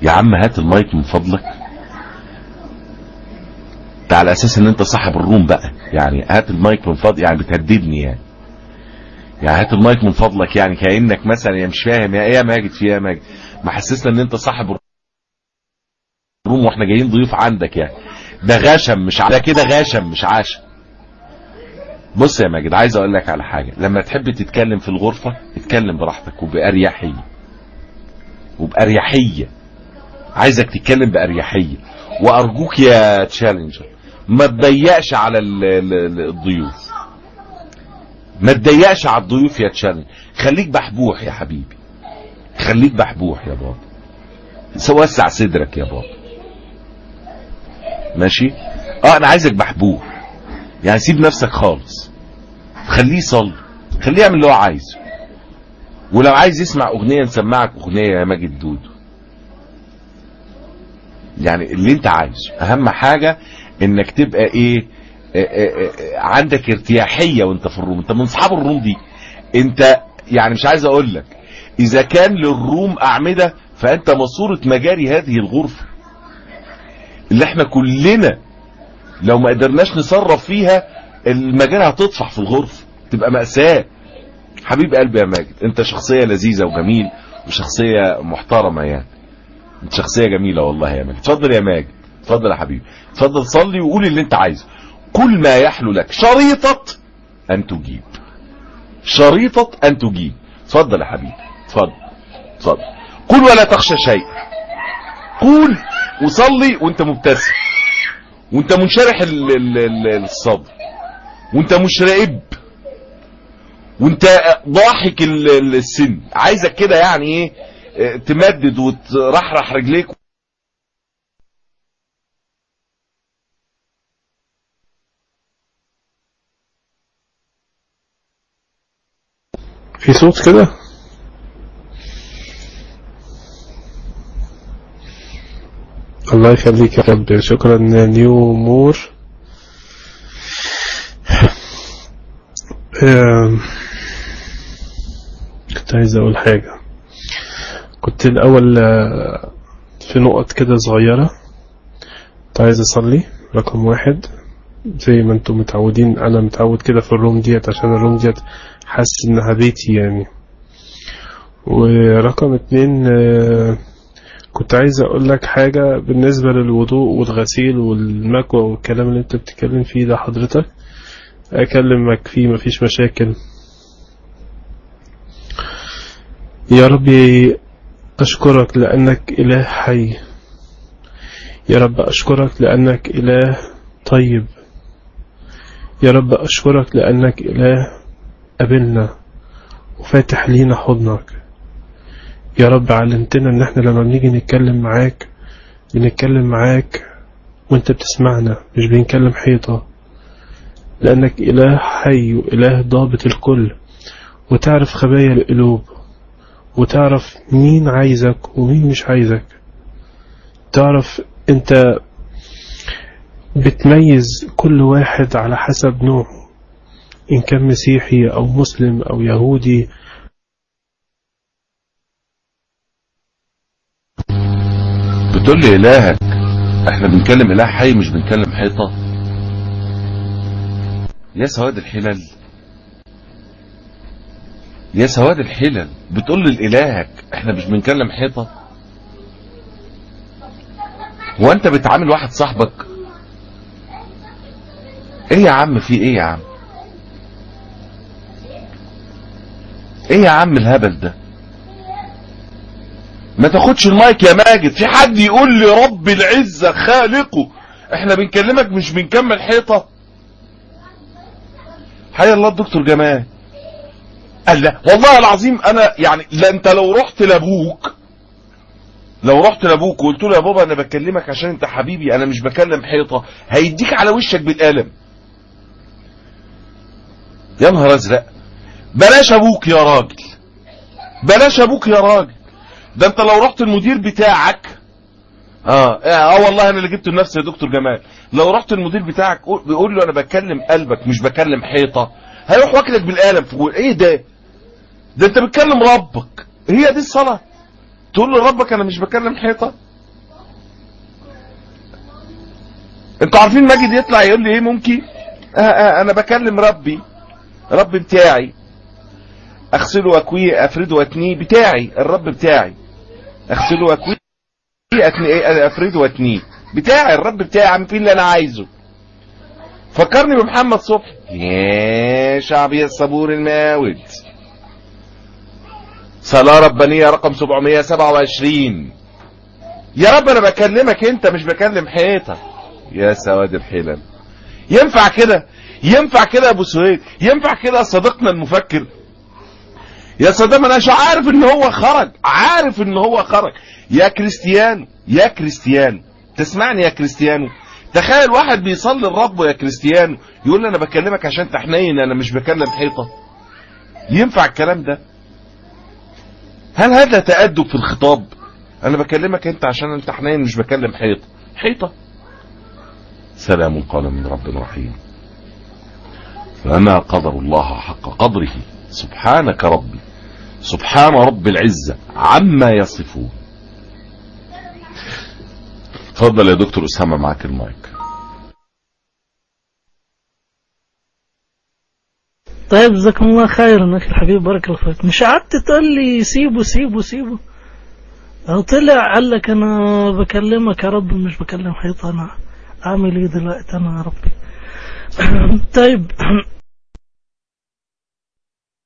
يا عم هات المايك من فضلك ده على اساس ان انت صاحب الروم بقى يعني هات المايك من فضلك يعني بتهددني يعني يعني هات المايك من فضلك يعني كانك مثلا يا مش فاهم يا ايه يا ماجد في ايه يا ماجد محسسنا ان انت صاحب الروم واحنا جايين ضيوف عندك يعني ده غشم مش ع- ده كده غشم مش عشم بص يا ماجد عايز اقول لك على حاجه لما تحب تتكلم في الغرفه اتكلم براحتك وباريحيه وباريحيه عايزك تتكلم باريحيه وارجوك يا تشالنجر ما تضيقش على ال- ال- ال- الضيوف ما تضيقش على الضيوف يا تشالنج خليك بحبوح يا حبيبي خليك بحبوح يا بابا وسع صدرك يا بابا ماشي اه انا عايزك بحبوح يعني سيب نفسك خالص خليه يصلي خليه يعمل اللي هو عايزه ولو عايز يسمع اغنيه نسمعك اغنيه يا ماجد دودو يعني اللي انت عايزه اهم حاجه انك تبقى ايه آه، آه، آه، عندك ارتياحيه وانت في الروم انت من اصحاب الروم دي انت يعني مش عايز اقول لك اذا كان للروم اعمده فانت ماسوره مجاري هذه الغرفه اللي احنا كلنا لو ما قدرناش نصرف فيها المجال هتطفح في الغرفه تبقى مأساة حبيب قلبي يا ماجد انت شخصية لذيذة وجميل وشخصية محترمة يعني انت شخصية جميلة والله يا ماجد اتفضل يا ماجد اتفضل يا حبيبي اتفضل صلي وقول اللي انت عايزه كل ما يحلو لك شريطة ان تجيب شريطة ان تجيب اتفضل يا حبيبي اتفضل اتفضل قل ولا تخشى شيء قول وصلي وانت مبتسم وانت منشرح ال- ال- ال- الصدر وانت مشرقب وانت ضاحك ال- ال- السن عايزك كده يعني ايه اه، تمدد وترحرح رجليك في صوت كده الله يخليك يا رب شكرا نيو مور آم، كنت عايز اقول حاجة كنت الاول آه، في نقط كده صغيرة كنت عايز اصلي رقم واحد زي ما انتم متعودين انا متعود كده في الروم ديت عشان الروم ديت حاسس انها بيتي يعني ورقم اتنين آه، كنت عايز اقول لك حاجة بالنسبة للوضوء والغسيل والمكوى والكلام اللي انت بتتكلم فيه ده حضرتك اكلمك فيه مفيش مشاكل يا ربي اشكرك لانك اله حي يا رب اشكرك لانك اله طيب يا رب اشكرك لانك اله قابلنا وفاتح لينا حضنك يا رب علمتنا ان احنا لما بنيجي نتكلم معاك بنتكلم معاك وانت بتسمعنا مش بنكلم حيطة لانك اله حي واله ضابط الكل وتعرف خبايا القلوب وتعرف مين عايزك ومين مش عايزك تعرف انت بتميز كل واحد على حسب نوعه إن كان مسيحي أو مسلم أو يهودي بتقول لي الهك احنا بنكلم اله حي مش بنكلم حيطة يا سواد الحلل يا سواد الحلل بتقول لي الالهك احنا مش بنكلم حيطة هو انت بتعامل واحد صاحبك ايه يا عم في ايه يا عم ايه يا عم الهبل ده ما تاخدش المايك يا ماجد في حد يقول لي رب العزة خالقه احنا بنكلمك مش بنكمل حيطة حي الله الدكتور جمال قال لا والله العظيم انا يعني لا انت لو رحت لابوك لو رحت لابوك وقلت له يا بابا انا بكلمك عشان انت حبيبي انا مش بكلم حيطة هيديك على وشك بالقلم يا نهار ازرق بلاش ابوك يا راجل بلاش ابوك يا راجل ده انت لو رحت المدير بتاعك اه اه والله انا اللي جبته لنفسي يا دكتور جمال لو رحت المدير بتاعك قول- بيقول له انا بكلم قلبك مش بكلم حيطه هيروح واكلك بالقلم تقول ايه ده ده انت بتكلم ربك هي دي الصلاه تقول له ربك انا مش بكلم حيطه انتوا عارفين ماجد يطلع يقول لي ايه ممكن آه آه انا بكلم ربي ربي بتاعي اغسله واكويه افرده واتنيه بتاعي الرب بتاعي اغسله واكويه أتني- افرده واتنيه بتاعي الرب بتاعي عم فيه اللي انا عايزه فكرني بمحمد صبحي يا شعبي الصبور الماود صلاة ربانية رقم 727 يا رب انا بكلمك انت مش بكلم حيطة يا سواد الحلل ينفع كده ينفع كده يا ابو سهيل ينفع كده يا صديقنا المفكر يا صدام انا مش عارف ان هو خرج عارف ان هو خرج يا كريستيانو يا كريستيانو تسمعني يا كريستيانو تخيل واحد بيصلي الرب يا كريستيانو يقول لي انا بكلمك عشان تحنين انا مش بكلم حيطة ينفع الكلام ده هل هذا تأدب في الخطاب انا بكلمك انت عشان انت حنين مش بكلم حيطة حيطة سلام قال من رب رحيم فما قدر الله حق قدره سبحانك ربي سبحان رب العزة عما يصفون تفضل يا دكتور أسامة معاك المايك طيب جزاكم الله خيرا اخي الحبيب بارك الله فيك مش قعدت تقول لي سيبه سيبه سيبه أو طلع قال لك انا بكلمك يا رب مش بكلم حيطة انا اعمل ايه دلوقتي انا يا ربي طيب